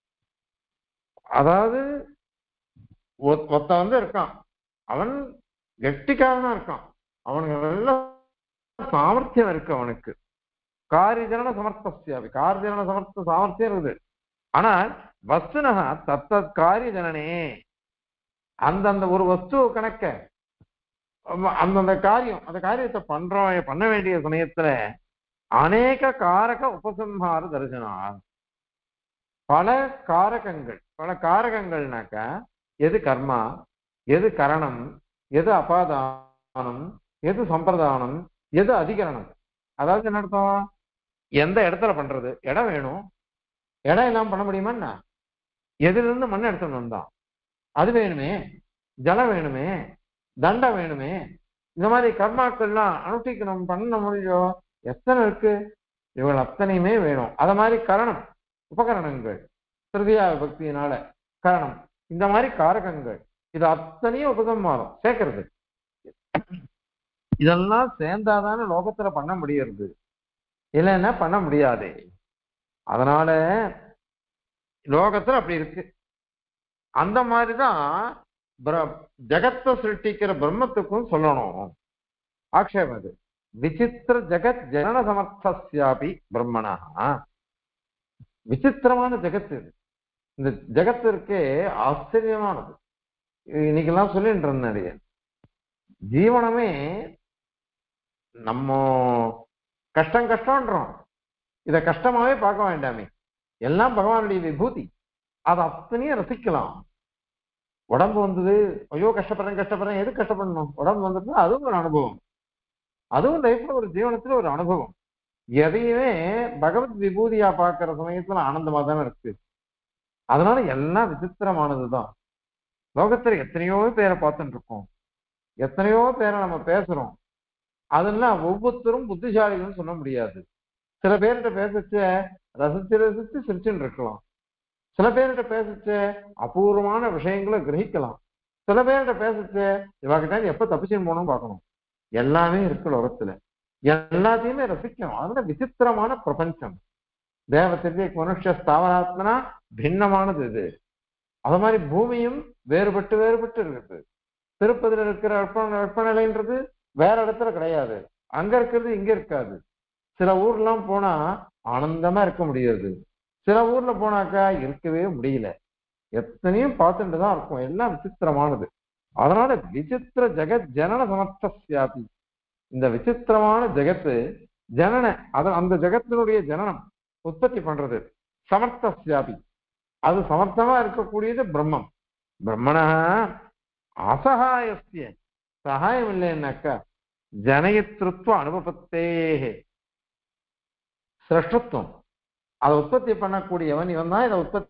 அதாவது ஒருத்த வந்து இருக்கான் அவன் கெட்டிக்காரனா இருக்கான் அவனுக்கு நல்ல சாமர்த்தியம் இருக்கு அவனுக்கு காரியஜன சமர்த்தசியாபி காரியஜன சமர்த்த சாமர்த்தியம் இருக்குது ஆனால் வஸ்துனகா தத்தத் காரியஜனனே அந்தந்த ஒரு வஸ்து கணக்க அந்தந்த காரியம் அந்த காரியத்தை பண்றோம் பண்ண வேண்டிய சமயத்துல அநேக காரக உபசம்ஹார தரிசனா பல காரகங்கள் பல காரகங்கள்னாக்க எது கர்மா எது கரணம் எது அபாதானம் எது சம்பிரதானம் எது அதிகரணம் அதாவது என்ன அர்த்தம் எந்த இடத்துல பண்றது இடம் வேணும் இடம் எல்லாம் பண்ண முடியுமா என்ன எதுல இருந்து மண் எடுத்துட்டு வந்தான் அது வேணுமே ஜலம் வேணுமே தண்டம் வேணுமே இந்த மாதிரி கர்மாக்கள்லாம் அனுஷ்டிக்கணும் பண்ண முடியும் எத்தனை இருக்கு இவள் அத்தனையுமே வேணும் அத மாதிரி கரணம் உபகரணங்கள் திருதியா பக்தியினால கரணம் இந்த மாதிரி காரகங்கள் இது அத்தனையும் உபசம்மாரம் சேர்க்கறது இதெல்லாம் சேர்ந்தாதானே லோகத்துல பண்ண முடியறது இல்லைன்னா பண்ண முடியாது அதனால லோகத்துல அப்படி இருக்கு அந்த மாதிரிதான் ஜெகத்தை சிருஷ்டிக்கிற பிரம்மத்துக்கும் சொல்லணும் ஆக்ஷேபம் அது விசித்திர ஜெகத் ஜனன சமர்த்தசியாபி பிரம்மனா விசித்திரமான ஜெகத்து இது இந்த ஜெகத்து இருக்கே ஆச்சரியமானது இன்னைக்கெல்லாம் சொல்லிட்டு இருந்தேன் ஜீவனமே நம்ம கஷ்டம் கஷ்டம்ன்றோம் இத கஷ்டமாவே பார்க்க வேண்டாமே எல்லாம் பகவானுடைய விபூதி அதை அத்தனையும் ரசிக்கலாம் உடம்பு வந்தது ஐயோ கஷ்டப்படுறேன் கஷ்டப்படுறேன் எது கஷ்டப்படணும் உடம்பு வந்தது அதுவும் ஒரு அனுபவம் அதுவும் லைஃப்ல ஒரு ஜீவனத்துல ஒரு அனுபவம் எதையுமே பகவத் விபூதியா பார்க்கிற சமயத்துல ஆனந்தமா தானே இருக்கு அதனால எல்லாம் விசித்திரமானதுதான் லோகத்துல எத்தனையோ பேரை பார்த்துட்டு இருக்கோம் எத்தனையோ பேரை நம்ம பேசுறோம் அதெல்லாம் ஒவ்வொருத்தரும் புத்திசாலிகள்னு சொல்ல முடியாது சில பேர்கிட்ட பேசச்ச ரசிச்சு ரசிச்சு சிரிச்சுன்னு இருக்கலாம் சில பேர்கிட்ட பேசச்ச அபூர்வமான விஷயங்களை கிரகிக்கலாம் சில பேர்கிட்ட பேசச்ச இவகிட்ட எப்ப தப்பிச்சுன்னு போகணும் பார்க்கணும் எல்லாமே இருக்கு லோகத்துல எல்லாத்தையுமே ரசிக்கணும் அதுல விசித்திரமான பிரபஞ்சம் தேவத்திற்கு மனுஷ ஸ்தாவராத்மனா பின்னமானது இது அது மாதிரி பூமியும் வேறுபட்டு வேறுபட்டு இருக்குது திருப்பதியில இருக்கிற வெப்ப வெப்பநிலைன்றது வேற இடத்துல கிடையாது அங்க இருக்கிறது இங்க இருக்காது சில ஊர்லாம் போனா ஆனந்தமா இருக்க முடியாது சில ஊர்ல போனாக்கா இருக்கவே முடியல எத்தனையும் பார்த்துட்டு தான் இருக்கும் எல்லாம் விசித்திரமானது அதனால விசித்திர ஜெகத் ஜனன சமர்த்தசியாபி இந்த விசித்திரமான ஜெகத்து ஜனன அத அந்த ஜெகத்தினுடைய ஜனனம் உற்பத்தி பண்றது சமர்த்தசியாபி அது சமர்த்தமா இருக்கக்கூடியது பிரம்மம் பிரம்மணா அசகாயஸ்ய சகாயம் இல்லைன்னாக்கா ஜனயத்ருத்வ அனுபவத்தே சிரஷ்டத்துவம் அதை உற்பத்தி பண்ணக்கூடியவன் இவன் தான் இதை உற்பத்தி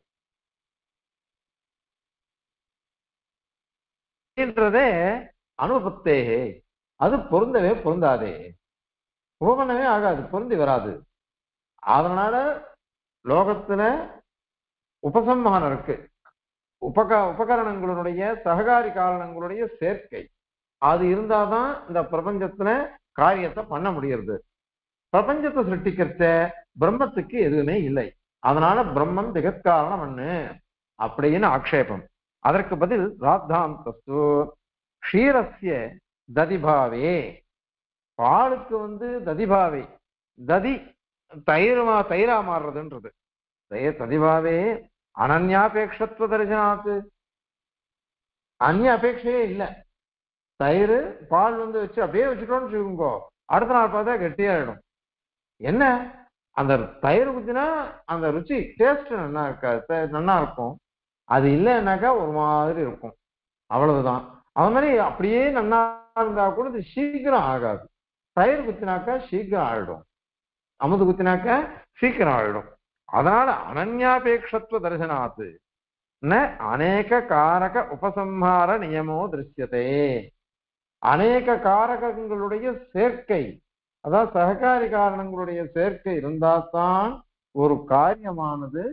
என்றதே அனுபவத்தேகே அது பொருந்தவே பொருந்தாதே உபமனமே ஆகாது பொருந்தி வராது அதனால லோகத்துல உபசம்மானம் இருக்கு உபக உபகரணங்களுடைய சககாரி காரணங்களுடைய சேர்க்கை அது இருந்தாதான் இந்த பிரபஞ்சத்துல காரியத்தை பண்ண முடியறது பிரபஞ்சத்தை சிருஷ்டிக்கிறத பிரம்மத்துக்கு எதுவுமே இல்லை அதனால பிரம்மம் ஜெகத்காரணம் அண்ணு அப்படின்னு ஆக்ஷேபம் அதற்கு பதில் ராத்தாந்தஸ்து க்ஷீரஸ்ய ததிபாவே பாலுக்கு வந்து ததிபாவே ததி தயிரமா தயிரா மாறுறதுன்றது தயிர் ததிபாவே அனன்யாபேட்சத்துவ தரிசனாத்து அந்நிய அபேட்சையே இல்லை தயிர் பால் வந்து வச்சு அப்படியே வச்சுட்டோம்னு வச்சுக்கோங்க அடுத்த நாள் பார்த்தா கெட்டியாயிடும் என்ன அந்த தயிர் ஊற்றினா அந்த ருச்சி டேஸ்ட் நல்லா இருக்காது நல்லா இருக்கும் அது இல்லைன்னாக்கா ஒரு மாதிரி இருக்கும் அவ்வளவுதான் அது மாதிரி அப்படியே நல்லா இருந்தா கூட இது சீக்கிரம் ஆகாது தயிர் குத்தினாக்கா சீக்கிரம் ஆயிடும் அமுது குத்தினாக்கா சீக்கிரம் ஆயிடும் அதனால அனன்யாபேட்சத்துவ தரிசனாத்து ந அநேக காரக உபசம்ஹார நியமோ திருஷ்யதே அநேக காரகங்களுடைய சேர்க்கை அதாவது சககாரி காரணங்களுடைய சேர்க்கை இருந்தால்தான் ஒரு காரியமானது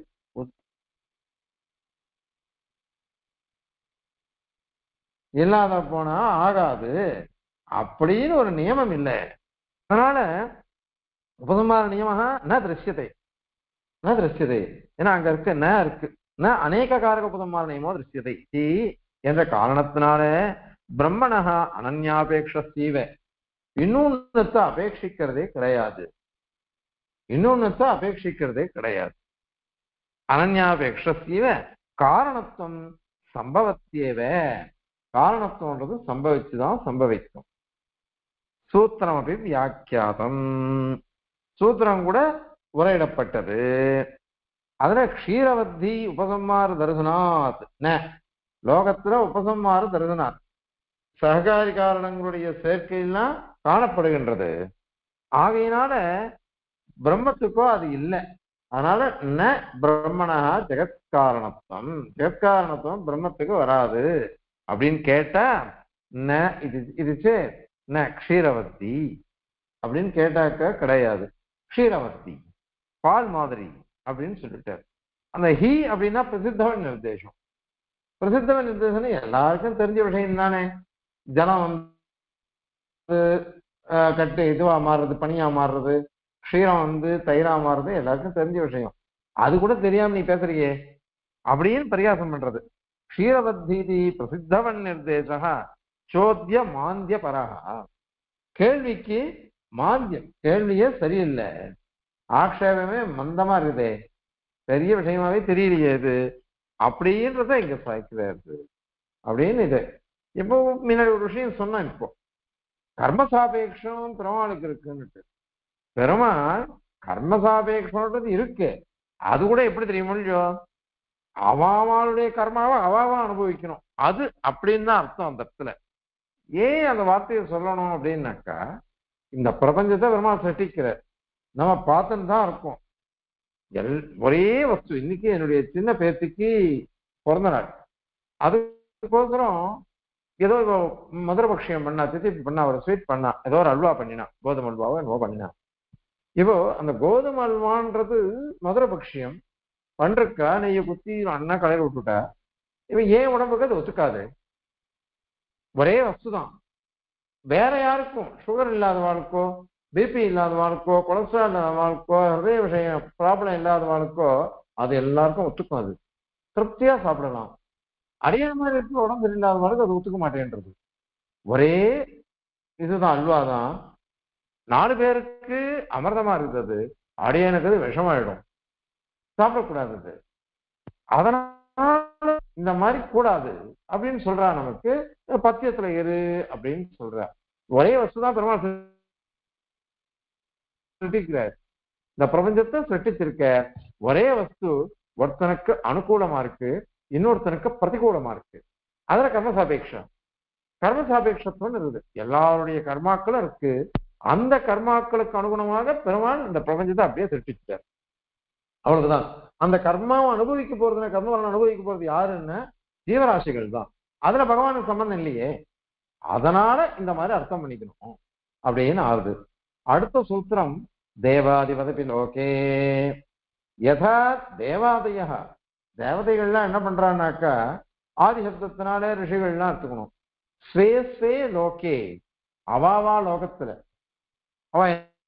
இல்லாத போனா ஆகாது அப்படின்னு ஒரு நியமம் இல்லை அதனால உபசம்ஹார நியமக ந திருஷ்யத்தை ந திருஷ்யதை ஏன்னா அங்க இருக்கு ந இருக்கு ந அநேக காரக உபசம்ஹார நியமோ திருஷ்யதை தி என்ற காரணத்தினால பிரம்மணஹா அனன்யாபேட்சீவ இன்னொன்னத்தை அபேட்சிக்கிறதே கிடையாது இன்னொன்னத்தை அபேட்சிக்கிறதே கிடையாது அனன்யாபேட்சீவ காரணத்துவம் சம்பவத்தியவ காரணத்துவன்றது சம்பவிச்சுதான் சம்பவிக்கும் சூத்திரம் அப்படி வியாக்கியாதம் சூத்திரம் கூட உரையிடப்பட்டது அதுல க்ஷீரவத்தி உபசம்மாறு தரிசனாத் ந லோகத்துல உபசம்மாறு தரிசனாத் சககாரி காரணங்களுடைய சேர்க்கையெல்லாம் காணப்படுகின்றது ஆகையினால பிரம்மத்துக்கோ அது இல்லை அதனால ந பிரம்மணா ஜெகத்காரணத்துவம் ஜெகத்காரணத்துவம் பிரம்மத்துக்கு வராது அப்படின்னு கேட்டா ந இது இதுச்சு ந க்ஷீரவத்தி அப்படின்னு கேட்டாக்க கிடையாது க்ஷீரவத்தி பால் மாதிரி அப்படின்னு சொல்லிட்டார் அந்த ஹி அப்படின்னா பிரசித்தவன் நிர்தேசம் பிரசித்தவன் நிர்தேசம் எல்லாருக்கும் தெரிஞ்ச விஷயம் தானே ஜலம் வந்து கட்டு இதுவா மாறுறது பனியா மாறுறது க்ஷீரம் வந்து தயிரா மாறுறது எல்லாருக்கும் தெரிஞ்ச விஷயம் அது கூட தெரியாம நீ பேசுறியே அப்படின்னு பரிகாசம் பண்றது க்ஷீரவத்தீதி பிரசித்தவன் நிர்தேசா சோத்திய மாந்திய பரகா கேள்விக்கு மாந்தியம் கேள்வியே சரியில்லை ஆக்ஷேபமே மந்தமா இருக்குதே பெரிய விஷயமாவே தெரியலையே இது அப்படின்றத இங்க சாய்க்கிறாரு அப்படின்னு இது இப்போ முன்னாடி ஒரு விஷயம் சொன்னேன் இப்போ கர்மசாபேட்சம் பெருமாளுக்கு இருக்குன்னுட்டு பெருமாள் கர்மசாபேட்சம்ன்றது இருக்கு அது கூட எப்படி தெரியுமோ இல்லையோ அவாவாளுடைய கர்மாவை அவாவா அனுபவிக்கணும் அது அப்படின்னு தான் அர்த்தம் அந்த இடத்துல ஏன் அந்த வார்த்தையை சொல்லணும் அப்படின்னாக்கா இந்த பிரபஞ்சத்தை பெருமாள் சிருஷ்டிக்கிறார் நம்ம பார்த்துன்னு தான் இருக்கோம் எல் ஒரே வஸ்து இன்னைக்கு என்னுடைய சின்ன பேத்திக்கு பிறந்த நாள் அதுக்கோசரம் ஏதோ இவ மதுரபக்ஷியம் பண்ணா தித்தி பண்ணா ஒரு ஸ்வீட் பண்ணா ஏதோ ஒரு அல்வா பண்ணினா கோதுமை அல்வாவோ என்னவோ பண்ணினா இப்போ அந்த கோதுமை அல்வான்றது மதுரபக்ஷியம் பண்றக்கா நெய்யை குத்தி அண்ணா கலையில விட்டுட்டா இவன் ஏன் உடம்புக்கு அது ஒத்துக்காது ஒரே வஸ்து தான் வேற யாருக்கும் சுகர் இல்லாதவாளுக்கோ பிபி இல்லாதவாளுக்கோ கொலஸ்ட்ரால் இல்லாதவாளுக்கோ ஹிருதய விஷயம் ப்ராப்ளம் இல்லாதவாளுக்கோ அது எல்லாருக்கும் ஒத்துக்கும் அது திருப்தியா சாப்பிடலாம் அடியாத மாதிரி இருக்க உடம்பு இல்லாதவாளுக்கு அது ஒத்துக்க மாட்டேன்றது ஒரே இதுதான் அல்வா தான் நாலு பேருக்கு அமிர்தமா இருக்குது அடியனுக்கு அது விஷமாயிடும் சாப்பிடக்கூடாது அது அதனால இந்த மாதிரி கூடாது அப்படின்னு சொல்றா நமக்கு பத்தியத்துல இரு அப்படின்னு சொல்றா ஒரே வஸ்துதான் பெருமாள் சிருஷ்டிக்கிறார் இந்த பிரபஞ்சத்தை சிருஷ்டிச்சிருக்க ஒரே வஸ்து ஒருத்தனுக்கு அனுகூலமா இருக்கு இன்னொருத்தனுக்கு பிரதிகூலமா இருக்கு அதுல கர்மசாபேட்சம் கர்மசாபேட்சத்துவம் இருக்குது எல்லாருடைய கர்மாக்களும் இருக்கு அந்த கர்மாக்களுக்கு அனுகுணமாக பெருமாள் இந்த பிரபஞ்சத்தை அப்படியே சிருஷ்டிச்சிட்டார் அவ்வளவுதான் அந்த கர்மாவை அனுபவிக்க போறதுன்னா கர்மபலன் அனுபவிக்க போறது யாருன்னா ஜீவராசிகள் தான் அதுல பகவானுக்கு சம்பந்தம் இல்லையே அதனால இந்த மாதிரி அர்த்தம் பண்ணிக்கணும் அப்படின்னு ஆகுது அடுத்த சூத்திரம் தேவாதிபதி லோகே யதா தேவாதய தேவதைகள்லாம் என்ன பண்றான்னாக்கா ஆதி சப்தத்தினாலே ரிஷிகள்லாம் எடுத்துக்கணும் ஸ்வே ஸ்வே லோகே அவாவா லோகத்துல அவ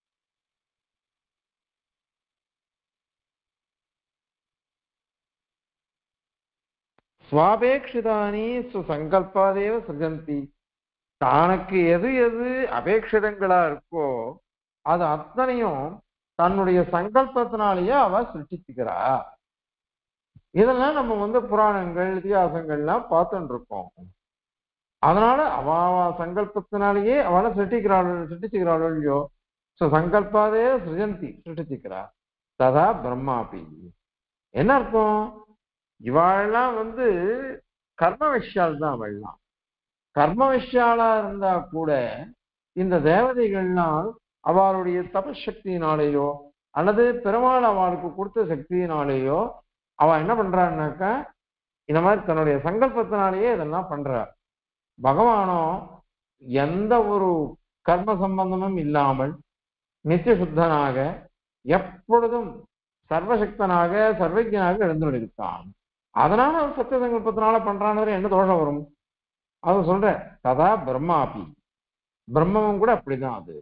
சுவாபேட்சிதானி சுசங்கல்பாதேவ சிருஜந்தி தனக்கு எது எது அபேட்சிதங்களா இருக்கோ அது அத்தனையும் தன்னுடைய சங்கல்பத்தினாலேயே அவ சிருஷ்டிச்சுக்கிறா இதெல்லாம் நம்ம வந்து புராணங்கள் இதிகாசங்கள்லாம் பார்த்துட்டு இருக்கோம் அதனால அவ அவ சங்கல்பத்தினாலேயே அவளை சிருஷ்டிக்கிறாள் சிருஷ்டிச்சுக்கிறாள் இல்லையோ ஸோ சங்கல்பாதே சிருஜந்தி சிருஷ்டிச்சுக்கிறா ததா பிரம்மாபி என்ன அர்த்தம் இவாள்லாம் வந்து கர்ம விஷயால் தான் அவள்லாம் கர்ம விஷயாலா இருந்தா கூட இந்த தேவதைகள்னால் அவளுடைய தபசக்தியினாலேயோ அல்லது பெருமாள் அவளுக்கு கொடுத்த சக்தியினாலேயோ அவ என்ன பண்றான்னாக்கா இந்த மாதிரி தன்னுடைய சங்கல்பத்தினாலேயே இதெல்லாம் பண்றா பகவானோ எந்த ஒரு கர்ம சம்பந்தமும் இல்லாமல் நித்திய சுத்தனாக எப்பொழுதும் சர்வசக்தனாக சர்வஜனாக எழுந்துள்ளிருக்கான் அதனால அவன் சத்திய சங்கல்பத்தினால பண்றான்னு என்ன தோஷம் வரும் அது சொல்ற கதா பிரம்மாபி பிரம்மமும் கூட அப்படிதான் அது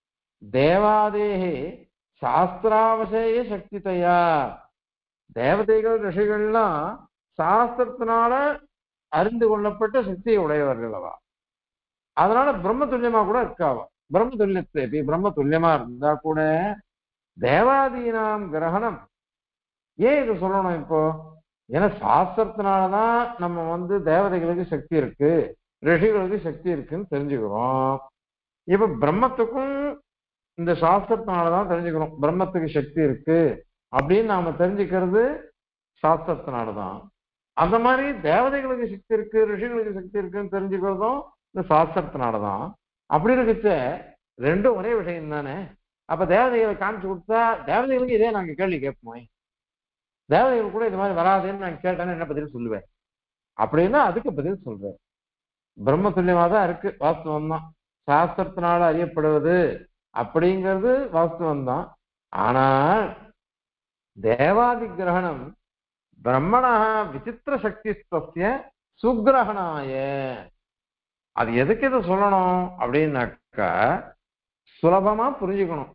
தேவாதேகே சாஸ்திராவசேய சக்திதையா தேவதைகள் ரிஷிகள்லாம் சாஸ்திரத்தினால அறிந்து கொள்ளப்பட்ட சக்தியை உடையவர்கள் அவா அதனால பிரம்ம துல்லியமா கூட இருக்காவா பிரம்ம துல்லியத்தை பிரம்ம துல்லியமா இருந்தா கூட தேவாதீனாம் கிரகணம் ஏன் இது சொல்லணும் இப்போ ஏன்னா சாஸ்திரத்தினாலதான் நம்ம வந்து தேவதைகளுக்கு சக்தி இருக்கு ரிஷிகளுக்கு சக்தி இருக்குன்னு தெரிஞ்சுக்கிறோம் இப்ப பிரம்மத்துக்கும் இந்த சாஸ்திரத்தினாலதான் தெரிஞ்சுக்கிறோம் பிரம்மத்துக்கு சக்தி இருக்கு அப்படின்னு நாம தெரிஞ்சுக்கிறது சாஸ்திரத்தினாலதான் அந்த மாதிரி தேவதைகளுக்கு சக்தி இருக்கு ரிஷிகளுக்கு சக்தி இருக்குன்னு தெரிஞ்சுக்கிறதும் இந்த சாஸ்திரத்தினாலதான் அப்படி இருக்கச்ச ரெண்டும் ஒரே விஷயம் தானே அப்ப தேவதைகளை காமிச்சு கொடுத்தா தேவதைகளுக்கு இதே நாங்க கேள்வி கேட்போம் தேவதைகள் கூட இது மாதிரி வராதுன்னு நான் கேட்டேன்னு என்ன பதில் சொல்லுவேன் அப்படின்னா அதுக்கு பதில் சொல்றேன் பிரம்ம துல்லியமா தான் இருக்கு வாஸ்தவம் தான் சாஸ்திரத்தினால அறியப்படுவது அப்படிங்கிறது வாஸ்தவம் தான் ஆனால் தேவாதி கிரகணம் பிரம்மணா விசித்திர சக்தி சுக்கிரகணாய அது எதுக்கு இதை சொல்லணும் அப்படின்னாக்கா சுலபமா புரிஞ்சுக்கணும்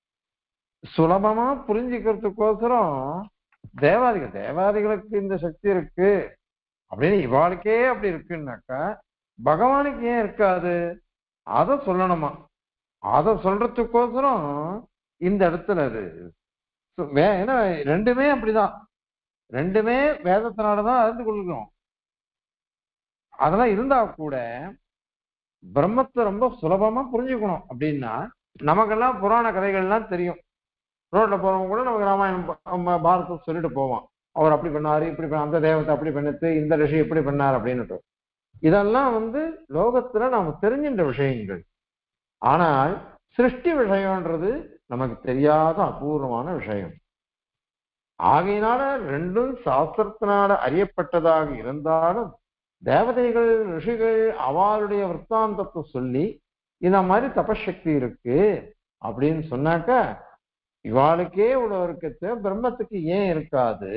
சுலபமா புரிஞ்சுக்கிறதுக்கோசரம் தேவாதிகள் தேவாதிகளுக்கு இந்த சக்தி இருக்கு அப்படின்னு இவாளுக்கே அப்படி இருக்குன்னாக்கா பகவானுக்கு ஏன் இருக்காது அதை சொல்லணுமா அதை சொல்றதுக்கோசரம் இந்த இடத்துல அது ஏன்னா ரெண்டுமே அப்படிதான் ரெண்டுமே வேதத்தினாலதான் அறிந்து கொள்கிறோம் அதெல்லாம் இருந்தா கூட பிரம்மத்தை ரொம்ப சுலபமா புரிஞ்சுக்கணும் அப்படின்னா நமக்கெல்லாம் புராண கதைகள்லாம் தெரியும் ரோட்ல போறவங்க கூட நமக்கு ராமாயணம் பாரதம் சொல்லிட்டு போவான் அவர் அப்படி பண்ணாரு இப்படி பண்ண அந்த தேவத்தை அப்படி பண்ணிட்டு இந்த ரிஷி இப்படி பண்ணார் அப்படின்னுட்டு இதெல்லாம் வந்து லோகத்துல நாம தெரிஞ்சின்ற விஷயங்கள் ஆனால் சிருஷ்டி விஷயம்ன்றது நமக்கு தெரியாத அபூர்வமான விஷயம் ஆகையினால ரெண்டும் சாஸ்திரத்தினால அறியப்பட்டதாக இருந்தாலும் தேவதைகள் ரிஷிகள் அவளுடைய விற்த்தாந்தத்தை சொல்லி இந்த மாதிரி தபசக்தி இருக்கு அப்படின்னு சொன்னாக்க இவாளுக்கே இவ்வளவு இருக்கிறது பிரம்மத்துக்கு ஏன் இருக்காது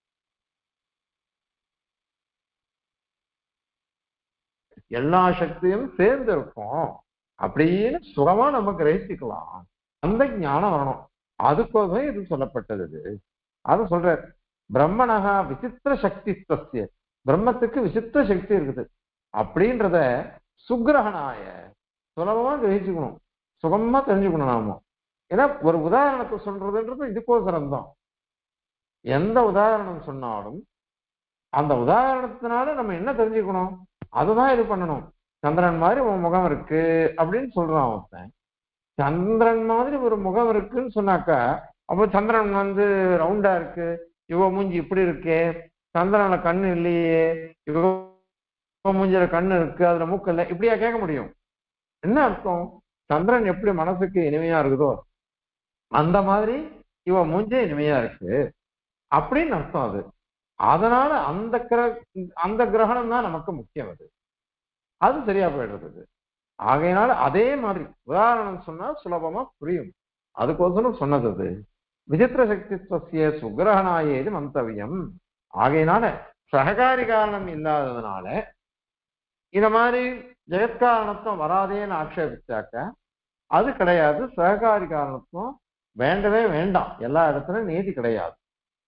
எல்லா சக்தியும் சேர்ந்து இருக்கும் அப்படின்னு சுகமா நம்ம கிரகிச்சுக்கலாம் அந்த ஞானம் வரணும் அதுக்கோசம் இது சொல்லப்பட்டது இது அத சொல்ற பிரம்மணகா விசித்திர சக்தி தஸ்ய பிரம்மத்துக்கு விசித்திர சக்தி இருக்குது அப்படின்றத சுக்கிரகனாய சுலபமா கிரகிச்சுக்கணும் சுகமா தெரிஞ்சுக்கணும் நாம ஏன்னா ஒரு உதாரணத்தை சொல்றதுன்றது இதுக்கோசரம் தான் எந்த உதாரணம் சொன்னாலும் அந்த உதாரணத்தினால நம்ம என்ன தெரிஞ்சுக்கணும் அதுதான் இது பண்ணணும் சந்திரன் மாதிரி உன் முகம் இருக்கு அப்படின்னு சொல்றான் ஒருத்தன் சந்திரன் மாதிரி ஒரு முகம் இருக்குன்னு சொன்னாக்கா அப்போ சந்திரன் வந்து ரவுண்டா இருக்கு இவ மூஞ்சி இப்படி இருக்கே சந்திரன்ல கண்ணு இல்லையே இவ மூஞ்சில கண்ணு இருக்கு அதுல மூக்கு இல்லை இப்படியா கேட்க முடியும் என்ன அர்த்தம் சந்திரன் எப்படி மனசுக்கு இனிமையா இருக்குதோ அந்த மாதிரி இவ மூஞ்சே இனிமையா இருக்கு அப்படின்னு அர்த்தம் அது அதனால அந்த கிர அந்த கிரகணம் தான் நமக்கு முக்கியம் அது அது சரியா போயிடுறது ஆகையினால அதே மாதிரி உதாரணம் சொன்னா சுலபமா புரியும் அதுக்கோசரம் சொன்னது அது விசித்திர சக்தித்வசிய சுக்கிரகணாயேது மந்தவியம் ஆகையினால சககாரி காரணம் இல்லாததுனால இந்த மாதிரி ஜெகத்காரணத்துவம் வராதேன்னு ஆட்சேபிச்சாக்க அது கிடையாது சககாரி காரணத்துவம் வேண்டவே வேண்டாம் எல்லா இடத்துலயும் நீதி கிடையாது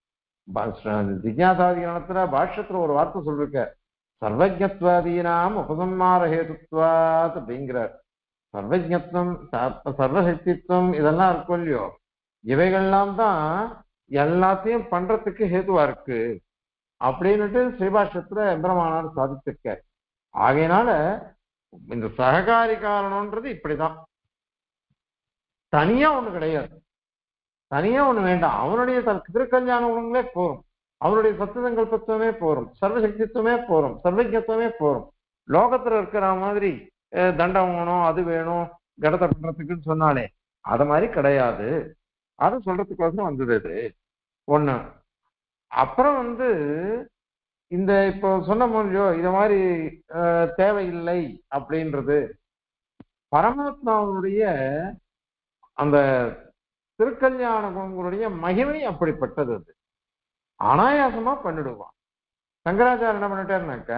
ஜிக்யாசாதி காலத்துல பாஷ்யத்துல ஒரு வார்த்தை சொல்லிருக்க சர்வஜத்வாதீனாம் உபசம்மார ஹேதுத்வாத் அப்படிங்கிறார் சர்வஜத்வம் சர்வசக்தித்வம் இதெல்லாம் இருக்கும் இல்லையோ இவைகள்லாம் தான் எல்லாத்தையும் பண்றதுக்கு ஹேதுவா இருக்கு அப்படின்னுட்டு ஸ்ரீபாஷ்யத்துல எம்பிரமானார் சாதிச்சிருக்க ஆகையினால இந்த சககாரி காரணம்ன்றது இப்படிதான் தனியா ஒண்ணு கிடையாது தனியா ஒண்ணு வேண்டாம் அவனுடைய திருக்கல்யாண குணங்களே போரும் அவனுடைய சத்துசங்கல்பத்துவமே போரும் சர்வசக்தித்துவமே போரும் சர்வஜத்துவமே போரும் லோகத்துல இருக்கிற மாதிரி தண்டம் வேணும் அது வேணும் கடத்தை பண்றதுக்குன்னு சொன்னாலே அது மாதிரி கிடையாது அது சொல்றதுக்கோசரம் வந்தது இது ஒண்ணு அப்புறம் வந்து இந்த இப்போ சொன்ன மொழியோ இது மாதிரி தேவையில்லை அப்படின்றது பரமாத்மாவுடைய அந்த திருக்கல்யாண குணங்களுடைய மகிமை அப்படிப்பட்டது அது அனாயாசமா பண்ணிடுவான் சங்கராச்சாரம் என்ன பண்ணிட்டாருனாக்க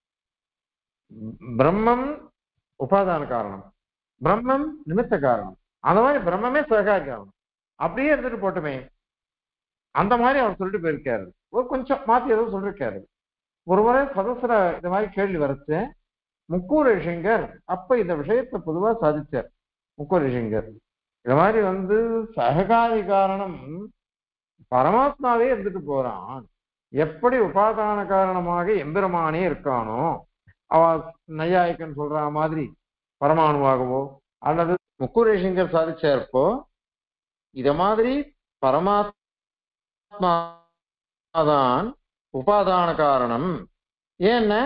பிரம்மம் உபாதான காரணம் பிரம்மம் நிமித்த காரணம் அந்த மாதிரி பிரம்மமே சககாரி காரணம் அப்படியே எடுத்துட்டு போட்டுமே அந்த மாதிரி அவர் சொல்லிட்டு போயிருக்காரு ஒரு கொஞ்சம் மாத்தி ஏதோ சொல்லிருக்காரு ஒரு முறை சதசர இந்த மாதிரி கேள்வி வரச்சு முக்கூர் ரிஷிங்கர் அப்ப இந்த விஷயத்தை பொதுவா சாதிச்சார் முக்கூர் ரிஷிங்கர் இந்த மாதிரி வந்து சககாரி காரணம் பரமாத்மாவே இருந்துட்டு போறான் எப்படி உபாதான காரணமாக எம்பெருமானே இருக்கானோ அவ நையாயிக்கன் சொல்ற மாதிரி பரமாணுவாகவோ அல்லது முக்குரேஷங்கர் சாதிச்சார்ப்போ இத மாதிரி பரமாத்மாதான் உபாதான காரணம் ஏன்னா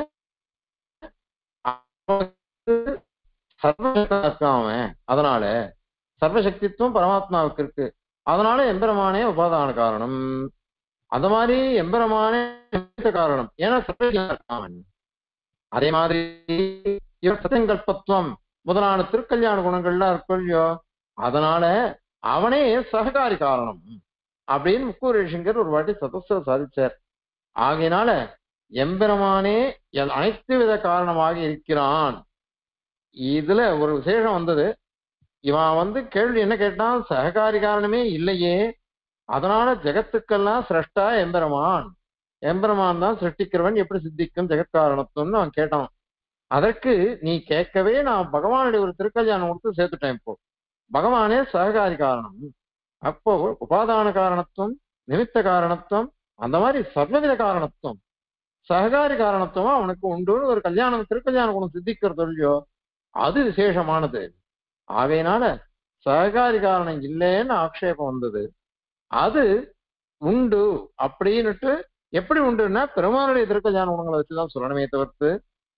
சர்வசக்தாம அதனால சர்வசக்தித்துவம் பரமாத்மாவுக்கு இருக்கு அதனால எம்பெருமானே உபாதான காரணம் அந்த மாதிரி எம்பெருமானே காரணம் ஏன்னா சர்வஜாமன் அதே மாதிரி இவர் சத்தியங்கல்பத்துவம் முதலான திருக்கல்யாண குணங்கள்லாம் இருக்கும் இல்லையோ அதனால அவனே சககாரி காரணம் அப்படின்னு முக்கூர் ரிஷிங்கர் ஒரு வாட்டி சதஸ்வ சாதிச்சார் ஆகையினால எம்பெருமானே அனைத்து வித காரணமாக இருக்கிறான் இதுல ஒரு விசேஷம் வந்தது இவன் வந்து கேள்வி என்ன கேட்டான் சககாரி காரணமே இல்லையே அதனால ஜெகத்துக்கெல்லாம் சிரஷ்டா எம்பெருமான் எம்பெருமான் தான் சிருஷ்டிக்கிறவன் எப்படி சித்திக்கும் ஜெகத்காரணத்துவம்னு அவன் கேட்டான் அதற்கு நீ கேட்கவே நான் பகவானுடைய ஒரு திருக்கல்யாணம் கொடுத்து சேர்த்துட்டேன் இப்போ பகவானே சககாரி காரணம் அப்போ உபாதான காரணத்துவம் நிமித்த காரணத்துவம் அந்த மாதிரி சர்வவித காரணத்துவம் சககாரி காரணத்துவமா அவனுக்கு உண்டுன்னு ஒரு கல்யாணம் திருக்கல்யாண குணம் சித்திக்கிறது இல்லையோ அது விசேஷமானது ஆகையினால சககாரி காரணம் இல்லைன்னு ஆக்ஷேபம் வந்தது அது உண்டு அப்படின்னுட்டு எப்படி உண்டுன்னா பெருமானுடைய திருக்கல்யாண குணங்களை வச்சுதான் சொல்லணுமே தவிர்த்து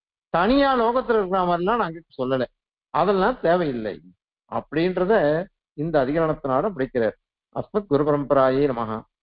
தனியா லோகத்துல இருக்கிற மாதிரிலாம் நாங்க சொல்லலை அதெல்லாம் தேவையில்லை அப்படின்றத இந்த அதிகரணத்தினால பிடிக்கிறார் அஸ்மத் குரு பரம்பராயே நமஹ